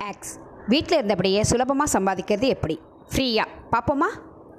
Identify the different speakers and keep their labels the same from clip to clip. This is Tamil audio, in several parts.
Speaker 1: ஆக்ஸ் வீட்டில் இருந்தபடியே சுலபமாக சம்பாதிக்கிறது எப்படி ஃப்ரீயாக பார்ப்போமா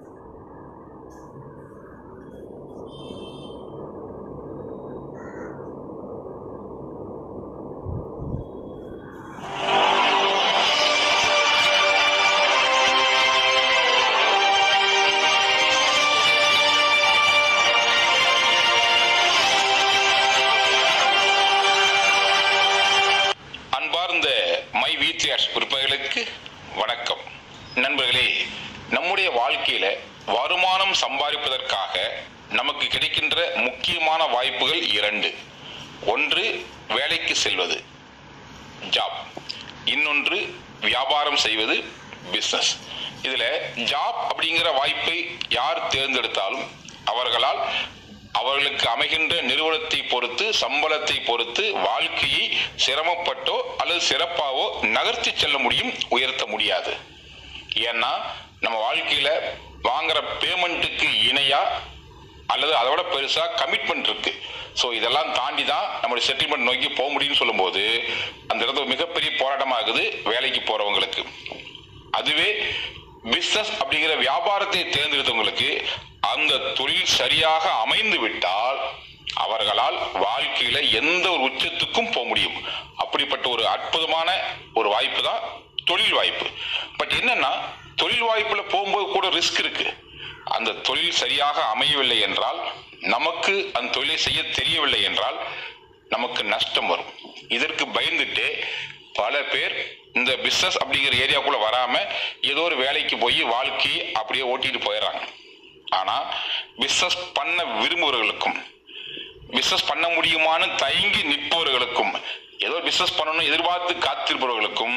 Speaker 2: அன்பார்ந்த மை வீட்லியார்ஸ் உறுப்பினர்களுக்கு வணக்கம் நண்பர்களே நம்முடைய வாழ்க்கையில வருமானம் சம்பாதிப்பதற்காக நமக்கு கிடைக்கின்ற முக்கியமான வாய்ப்புகள் இரண்டு ஒன்று வேலைக்கு செல்வது ஜாப் இன்னொன்று வியாபாரம் செய்வது பிஸ்னஸ் இதுல ஜாப் அப்படிங்கிற வாய்ப்பை யார் தேர்ந்தெடுத்தாலும் அவர்களால் அவர்களுக்கு அமைகின்ற நிறுவனத்தை பொறுத்து சம்பளத்தை பொறுத்து வாழ்க்கையை சிரமப்பட்டோ அல்லது சிறப்பாவோ நகர்த்தி செல்ல முடியும் உயர்த்த முடியாது ஏன்னா நம்ம வாழ்க்கையில வாங்குற பேமெண்ட்டுக்கு இணையா அல்லது அதை விட பெருசா கமிட்மெண்ட் இருக்கு ஸோ இதெல்லாம் தாண்டி தான் நம்மளுடைய செட்டில்மெண்ட் நோக்கி போக முடியும்னு சொல்லும்போது அந்த இடத்துல மிகப்பெரிய போராட்டமாகுது வேலைக்கு போறவங்களுக்கு அதுவே பிசினஸ் அப்படிங்கிற வியாபாரத்தை தேர்ந்தெடுத்தவங்களுக்கு அந்த தொழில் சரியாக அமைந்து விட்டால் அவர்களால் வாழ்க்கையில எந்த ஒரு உச்சத்துக்கும் போக முடியும் அப்படிப்பட்ட ஒரு அற்புதமான ஒரு வாய்ப்பு தான் தொழில் வாய்ப்பு பட் என்னன்னா தொழில் வாய்ப்புல போகும்போது கூட ரிஸ்க் இருக்கு அந்த தொழில் சரியாக அமையவில்லை என்றால் நமக்கு அந்த தொழிலை செய்ய தெரியவில்லை என்றால் நமக்கு நஷ்டம் வரும் இதற்கு பயந்துட்டு பல பேர் இந்த பிசினஸ் அப்படிங்கிற ஏரியாக்குள்ள வராம ஏதோ ஒரு வேலைக்கு போய் வாழ்க்கையை அப்படியே ஓட்டிட்டு போயிடுறாங்க ஆனா பிசினஸ் பண்ண விரும்புபவர்களுக்கும் பிசினஸ் பண்ண முடியுமான்னு தயங்கி நிற்பவர்களுக்கும் ஏதோ பிசினஸ் பண்ணணும் எதிர்பார்த்து காத்திருப்பவர்களுக்கும்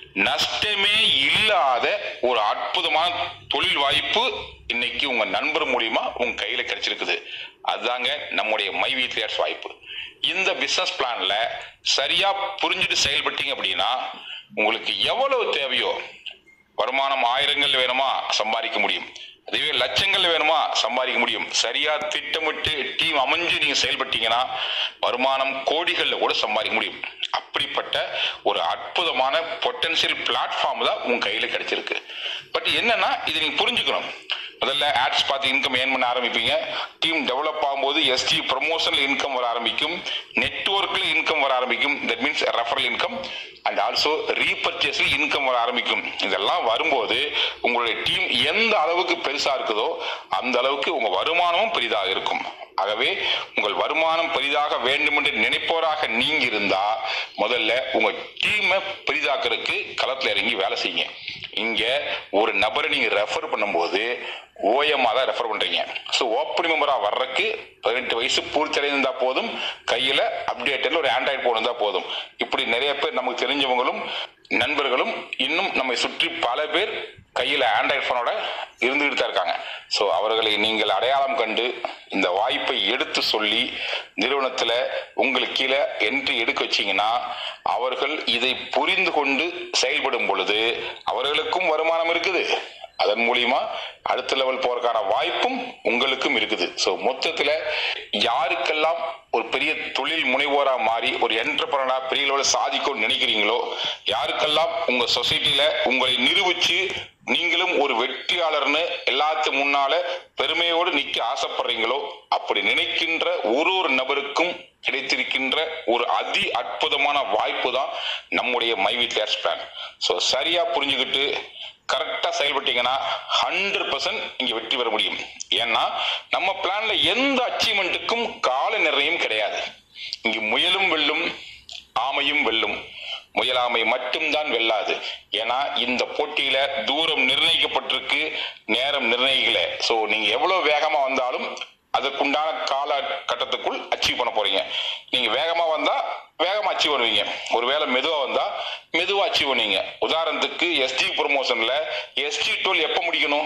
Speaker 2: நஷ்டமே இல்லாத ஒரு அற்புதமான தொழில் வாய்ப்பு இன்னைக்கு உங்க நண்பர் மூலியமா உங்க கையில கிடைச்சிருக்குது அதுதாங்க நம்முடைய மை வீட்லியர்ஸ் வாய்ப்பு இந்த பிசினஸ் பிளான்ல சரியா புரிஞ்சுட்டு செயல்பட்டீங்க அப்படின்னா உங்களுக்கு எவ்வளவு தேவையோ வருமானம் ஆயிரங்கள் வேணுமா சம்பாதிக்க முடியும் அதுவே லட்சங்கள் வேணுமா சம்பாதிக்க முடியும் சரியா திட்டமிட்டு டீம் அமைஞ்சு நீங்க செயல்பட்டீங்கன்னா வருமானம் கோடிகள்ல கூட சம்பாதிக்க முடியும் அப்படிப்பட்ட ஒரு அற்புதமான பொட்டன்சியல் பிளாட்ஃபார்ம் தான் உங்க கையில கிடைச்சிருக்கு பட் என்னன்னா இது நீங்க புரிஞ்சுக்கணும் முதல்ல ஆட்ஸ் பார்த்து இன்கம் ஏர்ன் பண்ண ஆரம்பிப்பீங்க டீம் டெவலப் ஆகும்போது எஸ்டி ப்ரொமோஷன்ல இன்கம் வர ஆரம்பிக்கும் நெட்ஒர்க்ல இன்கம் வர ஆரம்பிக்கும் that means referral income and also ரீபர்ச்சேஸ்ல இன்கம் வர ஆரம்பிக்கும் இதெல்லாம் வரும்போது உங்களுடைய டீம் எந்த அளவுக்கு பெருசா இருக்குதோ அந்த அளவுக்கு உங்க வருமானமும் பெரிதாக இருக்கும் ஆகவே உங்கள் வருமானம் பெரிதாக வேண்டும் என்று நினைப்பவராக நீங்க இருந்தா முதல்ல உங்க டீமை பெரிதாக்குறதுக்கு களத்துல இறங்கி வேலை செய்யுங்க இங்க ஒரு நபரை நீங்க ரெஃபர் பண்ணும்போது ஓஎம்மா தான் ரெஃபர் பண்றீங்க ஸோ ஓப்பனி மெம்பரா வர்றதுக்கு பதினெட்டு வயசு பூர்த்தி அடைந்திருந்தா போதும் கையில அப்டேட்டட்ல ஒரு ஆண்ட்ராய்டு போன் இருந்தா போதும் இப்படி நிறைய பேர் நமக்கு தெரிஞ்சவங்களும் நண்பர்களும் இன்னும் நம்மை சுற்றி பல பேர் கையில் ஆண்ட்ராய்டு ஃபோனோட இருந்துகிட்டு தான் இருக்காங்க ஸோ அவர்களை நீங்கள் அடையாளம் கண்டு இந்த வாய்ப்பை எடுத்து சொல்லி நிறுவனத்தில் உங்களுக்கு கீழே என்ட்ரி எடுக்க வச்சீங்கன்னா அவர்கள் இதை புரிந்து கொண்டு செயல்படும் பொழுது அவர்களுக்கும் வருமானம் இருக்குது அதன் மூலியமா அடுத்த லெவல் போறதுக்கான வாய்ப்பும் உங்களுக்கும் இருக்குது ஸோ மொத்தத்தில் யாருக்கெல்லாம் ஒரு பெரிய தொழில் முனைவோரா மாறி ஒரு என்டர்பிரனரா பெரிய லெவலில் சாதிக்கும்னு நினைக்கிறீங்களோ யாருக்கெல்லாம் உங்க சொசைட்டில உங்களை நிரூபிச்சு நீங்களும் ஒரு வெற்றியாளர்னு எல்லாத்து முன்னால பெருமையோடு நிக்க ஆசைப்படுறீங்களோ அப்படி நினைக்கின்ற ஒரு ஒரு நபருக்கும் கிடைத்திருக்கின்ற ஒரு அதி அற்புதமான வாய்ப்பு தான் நம்முடைய மை வீட்லியர்ஸ் பிளான் ஸோ சரியா புரிஞ்சுக்கிட்டு கரெக்டா செயல்பட்டீங்கன்னா ஹண்ட்ரட் பர்சன்ட் இங்க வெற்றி பெற முடியும் ஏன்னா நம்ம பிளான்ல எந்த அச்சீவ்மெண்ட்டுக்கும் கால நிர்ணயம் கிடையாது இங்கு முயலும் வெல்லும் ஆமையும் வெல்லும் முயலாமை மட்டும்தான் வெல்லாது ஏன்னா இந்த போட்டியில தூரம் நிர்ணயிக்கப்பட்டிருக்கு நேரம் நிர்ணயிக்கல சோ நீங்க எவ்வளவு வேகமா வந்தாலும் அதற்குண்டான கால கட்டத்துக்குள் அச்சீவ் பண்ண போறீங்க நீங்க வேகமா வந்தா வேகமா அச்சீவ் பண்ணுவீங்க ஒருவேளை மெதுவா வந்தா மெதுவா அச்சீவ் பண்ணுவீங்க உதாரணத்துக்கு எஸ்டி ப்ரொமோஷன்ல எஸ்டி டுவெல் எப்ப முடிக்கணும்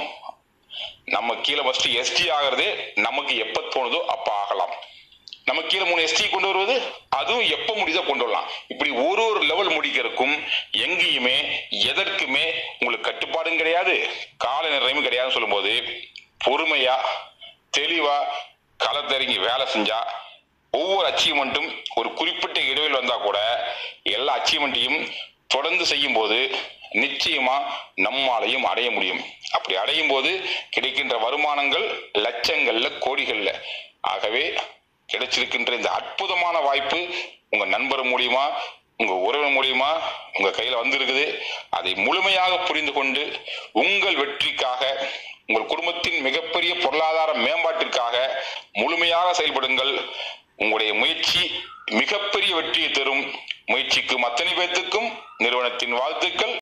Speaker 2: நம்ம கீழே ஃபர்ஸ்ட் எஸ்டி ஆகிறது நமக்கு எப்ப தோணுதோ அப்ப ஆகலாம் நம்ம கீழே மூணு எஸ்டி கொண்டு வருவது அதுவும் எப்ப முடியுதோ கொண்டு வரலாம் இப்படி ஒரு ஒரு லெவல் முடிக்கிறதுக்கும் எங்கேயுமே எதற்குமே உங்களுக்கு கட்டுப்பாடும் கிடையாது கால நிர்ணயமும் கிடையாதுன்னு சொல்லும்போது பொறுமையா தெளிவா களத்திறங்கி வேலை செஞ்சா ஒவ்வொரு அச்சீவ்மெண்ட்டும் ஒரு குறிப்பிட்ட இடைவெளி வந்தா கூட எல்லா அச்சீவ்மெண்ட்டையும் தொடர்ந்து செய்யும்போது நிச்சயமா நம்மாலையும் அடைய முடியும் அப்படி அடையும் போது கிடைக்கின்ற வருமானங்கள் லட்சங்கள்ல கோடிகள்ல ஆகவே கிடைச்சிருக்கின்ற இந்த அற்புதமான வாய்ப்பு உங்க நண்பர் மூலியமா உங்க உறவினர் மூலியமா உங்க கையில வந்திருக்குது அதை முழுமையாக புரிந்து கொண்டு உங்கள் வெற்றிக்காக உங்கள் குடும்பத்தின் மிகப்பெரிய பொருளாதார மேம்பாட்டிற்காக முழுமையாக செயல்படுங்கள் உங்களுடைய முயற்சி மிகப்பெரிய வெற்றியை தரும் முயற்சிக்கும் அத்தனை பேர்த்துக்கும் நிறுவனத்தின் வாழ்த்துக்கள்